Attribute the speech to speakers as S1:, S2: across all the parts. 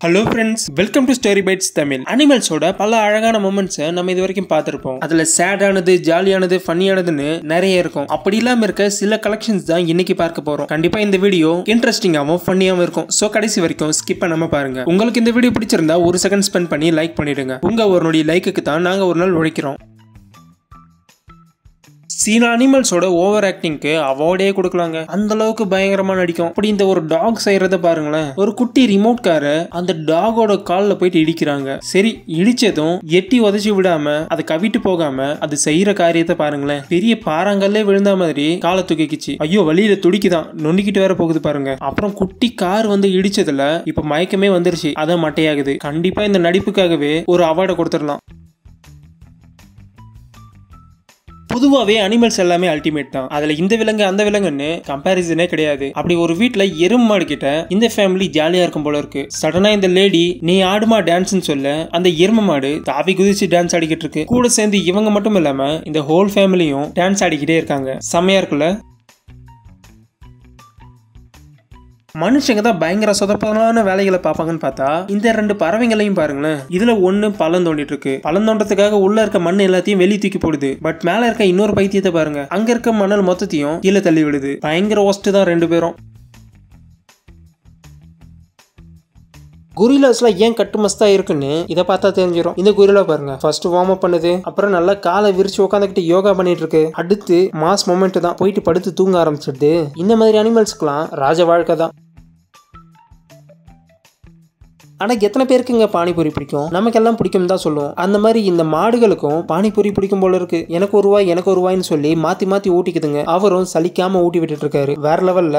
S1: hello friends welcome to story bytes Tamil அனிமல்ஸோட பல அழகான மூமெண்ட்ஸை நம்ம இது வரைக்கும் பார்த்துருப்போம் அதில் சேடானது ஜாலியானது ஃபன்னியானதுன்னு நிறைய இருக்கும் அப்படி இல்லாமல் இருக்க சில கலெக்ஷன்ஸ் தான் இன்னைக்கு பார்க்க போகிறோம் கண்டிப்பாக இந்த வீடியோ இன்ட்ரெஸ்டிங்காகவும் ஃபன்னியாகவும் இருக்கும் ஸோ கடைசி வரைக்கும் ஸ்கிப் பண்ணாம பாருங்க உங்களுக்கு இந்த வீடியோ பிடிச்சிருந்தா ஒரு செகண்ட் ஸ்பெண்ட் பண்ணி லைக் பண்ணிடுங்க உங்க ஒரு நொடி லைக்குக்கு தான் நாங்கள் ஒரு நாள் உழைக்கிறோம் சில அனிமல்ஸோட ஓவர் ஆக்டிங்க்கு அவார்டே கொடுக்கலாங்க அந்த அளவுக்கு பயங்கரமா நடிக்கும் அப்படி இந்த ஒரு டாக் செய்யறத பாருங்களேன் ஒரு குட்டி ரிமோட் காரை அந்த டாகோட கால்ல போயிட்டு இடிக்கிறாங்க சரி இடிச்சதும் எட்டி உதச்சி விடாம அதை கவிட்டு போகாம அது செய்யற காரியத்தை பாருங்களேன் பெரிய பாறாங்கல்லே விழுந்த மாதிரி காலை தூக்கிக்கிச்சு ஐயோ வழியில துடிக்குதான் நொண்டிக்கிட்டு வேற போகுது பாருங்க அப்புறம் குட்டி கார் வந்து இடிச்சதுல இப்ப மயக்கமே வந்துருச்சு அதான் மட்டையாகுது கண்டிப்பா இந்த நடிப்புக்காகவே ஒரு அவார்டை கொடுத்துடலாம் பொதுவாகவே அனிமல்ஸ் எல்லாமே அல்டிமேட் தான் அதில் இந்த விலங்கு அந்த விலங்குன்னு கம்பேரிசனே கிடையாது அப்படி ஒரு வீட்டில் எறும்பு மாடு கிட்ட இந்த ஃபேமிலி ஜாலியாக இருக்கும் போல இருக்கு சடனாக இந்த லேடி நீ ஆடுமா டான்ஸ்னு சொல்ல அந்த எரும மாடு தாவி குதிச்சு டான்ஸ் ஆடிக்கிட்டு இருக்கு கூட சேர்ந்து இவங்க மட்டும் இல்லாம இந்த ஹோல் ஃபேமிலியும் டான்ஸ் ஆடிக்கிட்டே இருக்காங்க செம்மையா இருக்குல்ல மனுஷங்க தான் பயங்கர சொதப்பலான வேலைகளை பார்ப்பாங்கன்னு பார்த்தா இந்த ரெண்டு பறவைங்களையும் பாருங்களேன் இதுல ஒண்ணு பள்ளம் தோண்டிட்டு இருக்கு பள்ளம் தோண்டத்துக்காக உள்ள இருக்க மண் எல்லாத்தையும் வெளியே தூக்கி போடுது பட் மேல இருக்க இன்னொரு பைத்தியத்தை பாருங்க அங்க இருக்க மணல் மொத்தத்தையும் கீழே தள்ளி விடுது பயங்கர ஒஸ்ட் தான் ரெண்டு பேரும் குரிலாஸ்ல ஏன் கட்டுமஸ்தா இருக்குன்னு இதை பார்த்தா தெரிஞ்சிடும் இந்த குரிலா பாருங்க ஃபர்ஸ்ட் வார்ம் அப் பண்ணுது அப்புறம் நல்லா காலை விரிச்சு உட்காந்துக்கிட்டு யோகா பண்ணிட்டு இருக்கு அடுத்து மாஸ் மொமெண்ட் தான் போயிட்டு படுத்து தூங்க ஆரம்பிச்சிடுது இந்த மாதிரி அனிமல்ஸ்க்குலாம் ராஜ வாழ்க்கை தான் ஆனால் எத்தனை பேருக்குங்க பானிபூரி பிடிக்கும் நமக்கெல்லாம் பிடிக்கும் தான் சொல்லுவோம் அந்த மாதிரி இந்த மாடுகளுக்கும் பானிபூரி பிடிக்கும் போல இருக்கு எனக்கு ஒரு ரூபாய் எனக்கு ஒரு ரூபாய்னு சொல்லி மாற்றி மாற்றி ஊட்டிக்குதுங்க அவரும் சலிக்காம ஊட்டி விட்டுட்டு இருக்காரு வேற லெவலில்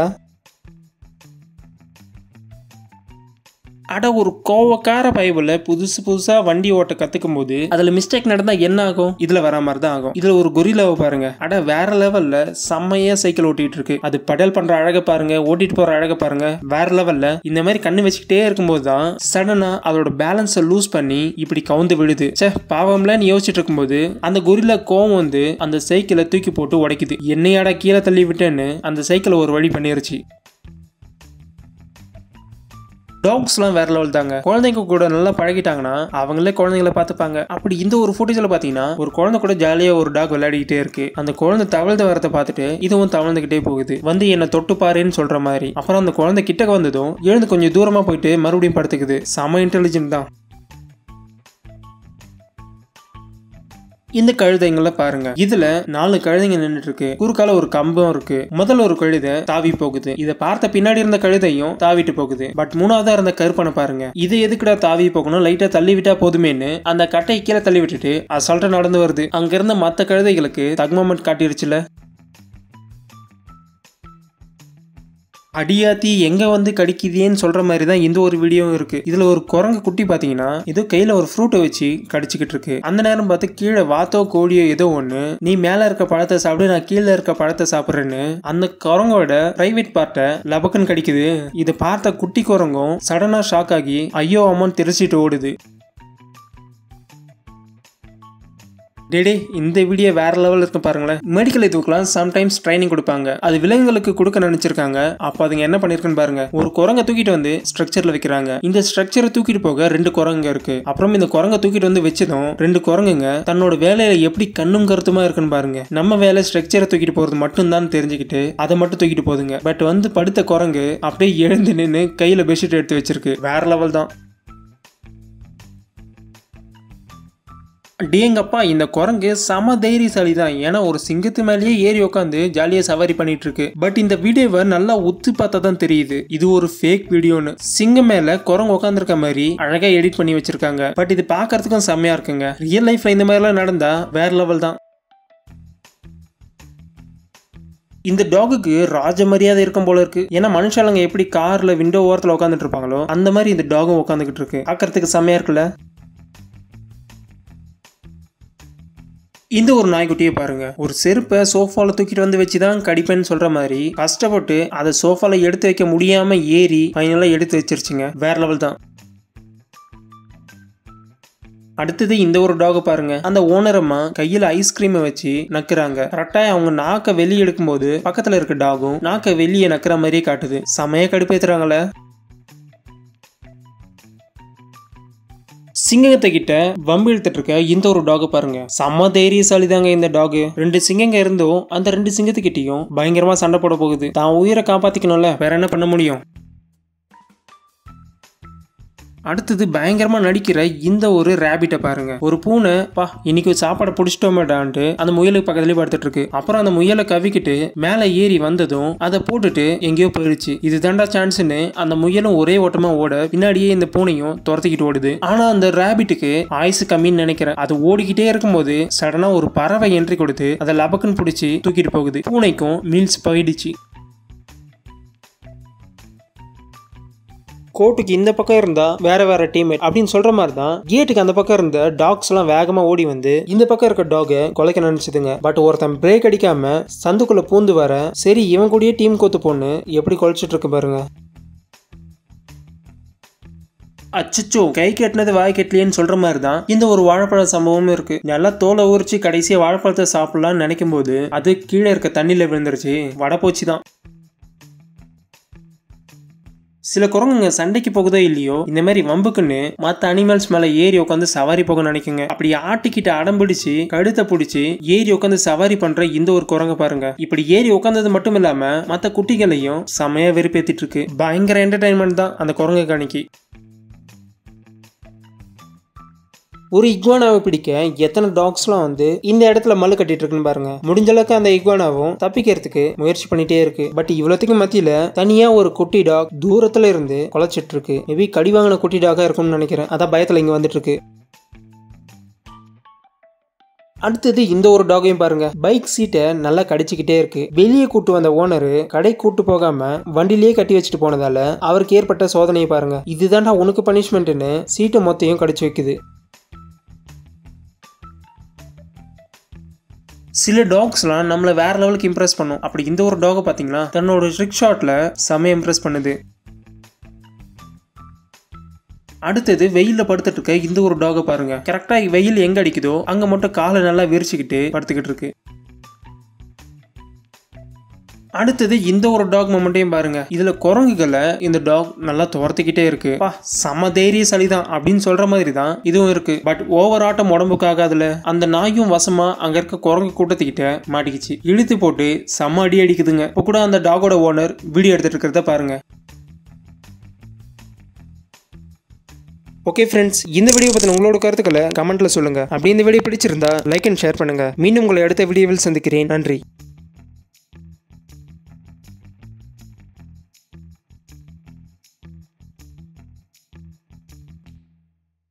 S1: அட ஒரு கோவக்கார பைபிள் புதுசு புதுசா வண்டி ஓட்ட கத்துக்கும் போது அதுல மிஸ்டேக் நடந்தா என்ன ஆகும் இதுல வர மாதிரி தான் ஆகும் இதுல ஒரு கொரிலாவை பாருங்க அட வேற லெவல்ல செம்மையா சைக்கிள் ஓட்டிட்டு இருக்கு அது பெடல் பண்ற அழக பாருங்க ஓட்டிட்டு போற அழக பாருங்க வேற லெவல்ல இந்த மாதிரி கண்ணு வச்சுக்கிட்டே இருக்கும்போது தான் சடனா அதோட பேலன்ஸை லூஸ் பண்ணி இப்படி கவுந்து விழுது சே பாவம்லன்னு யோசிச்சுட்டு இருக்கும்போது அந்த கொரிலா கோவம் வந்து அந்த சைக்கிளை தூக்கி போட்டு உடைக்குது என்னையாடா கீழே தள்ளி விட்டேன்னு அந்த சைக்கிளை ஒரு வழி பண்ணிருச்சு டாக்ஸ்லாம் வேற லெவல் தாங்க குழந்தைங்க கூட நல்லா பழகிட்டாங்கன்னா அவங்களே குழந்தைங்கள பார்த்துப்பாங்க அப்படி இந்த ஒரு ஃபுட்டேஜில் பார்த்தீங்கன்னா ஒரு குழந்தை கூட ஜாலியாக ஒரு டாக் விளையாடிக்கிட்டே இருக்கு அந்த குழந்தை தவழ்ந்து வரதை பார்த்துட்டு இதுவும் தவழ்ந்துக்கிட்டே போகுது வந்து என்னை தொட்டு பாருன்னு சொல்ற மாதிரி அப்புறம் அந்த குழந்தை கிட்டக்க வந்ததும் எழுந்து கொஞ்சம் தூரமா போயிட்டு மறுபடியும் படுத்துக்குது செம இன்டெலிஜென்ட் தான் இந்த கழுதைங்கள பாருங்க இதுல நாலு கழுதைங்க நின்றுட்டு இருக்கு குறுக்கால ஒரு கம்பம் இருக்கு முதல்ல ஒரு கழுதை தாவி போகுது இதை பார்த்த பின்னாடி இருந்த கழுதையும் தாவிட்டு போகுது பட் மூணாவதா இருந்த கருப்பனை பாருங்க இது எதுக்குடா தாவி போகணும் லைட்டா தள்ளி விட்டா போதுமேன்னு அந்த கட்டை கீழே தள்ளி விட்டுட்டு அசால்ட்டா நடந்து வருது அங்க இருந்த மத்த கழுதைகளுக்கு தக்மமெண்ட் காட்டிருச்சுல அடியாத்தி எங்க வந்து கடிக்குதேன்னு சொல்ற மாதிரி தான் இந்த ஒரு வீடியோவும் இருக்கு இதுல ஒரு குரங்கு குட்டி பாத்தீங்கன்னா ஏதோ கையில ஒரு ஃப்ரூட்டை வச்சு கடிச்சுக்கிட்டு இருக்கு அந்த நேரம் பார்த்து கீழே வாத்தோ கோழியோ ஏதோ ஒண்ணு நீ மேல இருக்க பழத்தை சாப்பிடு நான் கீழே இருக்க பழத்தை சாப்பிடுறேன்னு அந்த குரங்கோட பிரைவேட் பார்ட்டை லபக்குன்னு கடிக்குது இதை பார்த்த குட்டி குரங்கும் சடனா ஷாக் ஆகி ஐயோ அம்மான்னு தெரிச்சிட்டு ஓடுது டேடே இந்த வீடியோ வேற லெவல் இருக்கு பாருங்களேன் மெடிக்கல் இதுக்கெல்லாம் சம்டைம்ஸ் ட்ரைனிங் கொடுப்பாங்க அது விலங்குகளுக்கு கொடுக்க நினைச்சிருக்காங்க அப்போ அதுங்க என்ன பண்ணிருக்குன்னு பாருங்க ஒரு குரங்க தூக்கிட்டு வந்து ஸ்ட்ரக்சர்ல வைக்கிறாங்க இந்த ஸ்ட்ரக்சரை தூக்கிட்டு போக ரெண்டு குரங்குங்க இருக்கு அப்புறம் இந்த குரங்க தூக்கிட்டு வந்து வச்சதும் ரெண்டு குரங்குங்க தன்னோட வேலையில எப்படி கண்ணும் கருத்துமா இருக்குன்னு பாருங்க நம்ம வேலை ஸ்ட்ரக்சரை தூக்கிட்டு போறது மட்டும் தான் தெரிஞ்சுக்கிட்டு அதை மட்டும் தூக்கிட்டு போதுங்க பட் வந்து படுத்த குரங்கு அப்படியே எழுந்து நின்று கையில பெட்ஷீட் எடுத்து வச்சிருக்கு வேற லெவல் தான் டேங்கப்பா இந்த குரங்கு சம தைரியசாலி தான் ஏன்னா ஒரு சிங்கத்து மேலேயே ஏறி உட்காந்து ஜாலியாக சவாரி பண்ணிட்டு இருக்கு பட் இந்த வீடியோவை நல்லா ஒத்து பார்த்தா தான் தெரியுது இது ஒரு ஃபேக் வீடியோன்னு சிங்கம் மேல குரங்கு உட்காந்துருக்க மாதிரி அழகா எடிட் பண்ணி வச்சிருக்காங்க பட் இது பார்க்கறதுக்கும் செம்மையா இருக்குங்க ரியல் லைஃப்ல இந்த மாதிரிலாம் நடந்தா வேற லெவல் தான் இந்த டாகுக்கு ராஜ மரியாதை இருக்கும் போல இருக்கு ஏன்னா மனுஷாலங்க எப்படி கார்ல விண்டோ ஓரத்தில் உட்காந்துட்டு இருப்பாங்களோ அந்த மாதிரி இந்த டாகும் உட்காந்துக்கிட்டு இருக்கு பார்க்கறதுக்கு செம்மையா இருக்குல்ல இந்த ஒரு நாய்க்குட்டியை பாருங்க ஒரு செருப்பை சோஃபால தூக்கிட்டு வந்து வச்சு தான் கடிப்பேன்னு சொல்ற மாதிரி கஷ்டப்பட்டு அதை சோஃபால எடுத்து வைக்க முடியாம ஏறி ஃபைனலா எடுத்து வச்சிருச்சுங்க வேற லெவல் தான் அடுத்தது இந்த ஒரு டாக் பாருங்க அந்த ஓனர் அம்மா கையில ஐஸ்கிரீமை வச்சு நக்குறாங்க கரெக்டா அவங்க நாக்க வெளியே எடுக்கும்போது பக்கத்துல இருக்க டாகும் நாக்க வெளியே நக்குற மாதிரியே காட்டுது செமைய கடுப்பேத்துறாங்களே சிங்கத்தை கிட்ட வம்பு இழுத்துட்டு இருக்க இந்த ஒரு டாக் பாருங்க செம்ம தைரியசாலி தாங்க இந்த டாக் ரெண்டு சிங்கங்க இருந்தும் அந்த ரெண்டு சிங்கத்துக்கிட்டையும் பயங்கரமா சண்டை போட போகுது தான் உயிரை காப்பாத்திக்கணும்ல வேற என்ன பண்ண முடியும் அடுத்தது பயங்கரமா நடிக்கிற இந்த ஒரு ரேபிட்டை பாருங்க ஒரு பூனை பா இன்னைக்கு ஒரு சாப்பாடை பிடிச்சிட்டோமேடான்ட்டு அந்த முயலுக்கு பக்கத்துலயே படுத்துட்டு இருக்கு அப்புறம் அந்த முயலை கவிக்கிட்டு மேலே ஏறி வந்ததும் அதை போட்டுட்டு எங்கேயோ போயிடுச்சு இது தாண்டா சான்ஸ்னு அந்த முயலும் ஒரே ஓட்டமா ஓட பின்னாடியே இந்த பூனையும் துரத்திக்கிட்டு ஓடுது ஆனா அந்த ரேபிட்டுக்கு ஆயுசு கம்மின்னு நினைக்கிறேன் அது ஓடிக்கிட்டே இருக்கும்போது சடனா ஒரு பறவை என்ட்ரி கொடுத்து அதை லபக்குன்னு பிடிச்சி தூக்கிட்டு போகுது பூனைக்கும் மீல்ஸ் போயிடுச்சு கோர்ட்டுக்கு இந்த பக்கம் இருந்தா வேற வேற டீம்மேட் அப்படின்னு சொல்ற மாதிரி தான் கேட்டுக்கு அந்த பக்கம் இருந்த டாக்ஸ் எல்லாம் வேகமா ஓடி வந்து இந்த பக்கம் இருக்க டாக கொலைக்க நினைச்சதுங்க பட் ஒருத்தன் பிரேக் அடிக்காம சந்துக்குள்ள பூந்து வர சரி இவன் கூடயே டீம் கோத்து பொண்ணு எப்படி கொலைச்சிட்டு இருக்கு பாருங்க அச்சச்சோ கை கட்டினது வாய் கட்டலையேன்னு சொல்ற மாதிரி தான் இந்த ஒரு வாழைப்பழ சம்பவமும் இருக்கு நல்லா தோலை உரிச்சு கடைசியா வாழைப்பழத்தை சாப்பிடலாம்னு நினைக்கும் போது அது கீழே இருக்க தண்ணியில விழுந்துருச்சு வடப்போச்சு தான் சில குரங்குங்க சண்டைக்கு போகுதோ இல்லையோ இந்த மாதிரி வம்புக்குன்னு மற்ற அனிமல்ஸ் மேல ஏறி உட்காந்து சவாரி போக நினைக்குங்க அப்படி ஆட்டிக்கிட்ட அடம் பிடிச்சு கழுத்தை பிடிச்சி ஏறி உட்காந்து சவாரி பண்ற இந்த ஒரு குரங்க பாருங்க இப்படி ஏறி உட்காந்தது மட்டும் இல்லாம மற்ற குட்டிகளையும் செமையா வெறுப்பேத்திட்டு இருக்கு பயங்கர என்டர்டைன்மெண்ட் தான் அந்த குரங்கு கணிக்கு ஒரு இக்வானாவை பிடிக்க எத்தனை டாக்ஸ்லாம் வந்து இந்த இடத்துல மல்லு கட்டிட்டு இருக்குன்னு பாருங்க முடிஞ்ச அளவுக்கு அந்த இக்வானாவும் தப்பிக்கிறதுக்கு முயற்சி பண்ணிட்டே இருக்கு பட் இவ்வளோத்துக்கு மத்தியில தனியா ஒரு குட்டி டாக் தூரத்துல இருந்து குலைச்சிட்டு இருக்கு மேபி கடி வாங்கின குட்டி டாகா இருக்கும்னு நினைக்கிறேன் அதான் பயத்துல இங்க வந்துட்டு இருக்கு அடுத்தது இந்த ஒரு டாகையும் பாருங்க பைக் சீட்டை நல்லா கடிச்சுக்கிட்டே இருக்கு வெளியே கூட்டு வந்த ஓனரு கடை கூட்டு போகாம வண்டிலேயே கட்டி வச்சுட்டு போனதால அவருக்கு ஏற்பட்ட சோதனையை பாருங்க இதுதான்டா உனக்கு பனிஷ்மெண்ட்னு சீட்டை மொத்தையும் கடிச்சு வைக்குது சில டாக்ஸ்லாம் நம்மளை வேற லெவலுக்கு இம்ப்ரெஸ் பண்ணும் அப்படி இந்த ஒரு டாகை பார்த்தீங்கன்னா தன்னோட ட்ரிக் ஷாட்ல செமைய இம்ப்ரெஸ் பண்ணுது அடுத்தது வெயில்ல படுத்துட்டு இருக்க இந்த ஒரு டாகை பாருங்க கரெக்டா வெயில் எங்க அடிக்குதோ அங்க மட்டும் காலை நல்லா விரிச்சுக்கிட்டு படுத்துக்கிட்டு இருக்கு அடுத்தது இந்த ஒரு டாக் மொமெண்ட்டையும் பாருங்க இதுல குரங்குகளை இந்த டாக் நல்லா துரத்திக்கிட்டே இருக்கு பா செம தைரியசாலி தான் அப்படின்னு சொல்ற மாதிரி தான் இதுவும் இருக்கு பட் ஓவர் ஆட்டம் உடம்புக்காக அதுல அந்த நாயும் வசமா அங்க இருக்க குரங்கு கூட்டத்துக்கிட்ட மாட்டிக்கிச்சு இழுத்து போட்டு செம அடி அடிக்குதுங்க இப்போ கூட அந்த டாகோட ஓனர் வீடியோ எடுத்துட்டு இருக்கிறத பாருங்க ஓகே ஃப்ரெண்ட்ஸ் இந்த வீடியோ பற்றின உங்களோட கருத்துக்களை கமெண்ட்ல சொல்லுங்க அப்படி இந்த வீடியோ பிடிச்சிருந்தா லைக் அண்ட் ஷேர் பண்ணுங்க மீண்டும் உங்களை அடுத்த வீடியோவில் சந்திக்கிறேன் நன்றி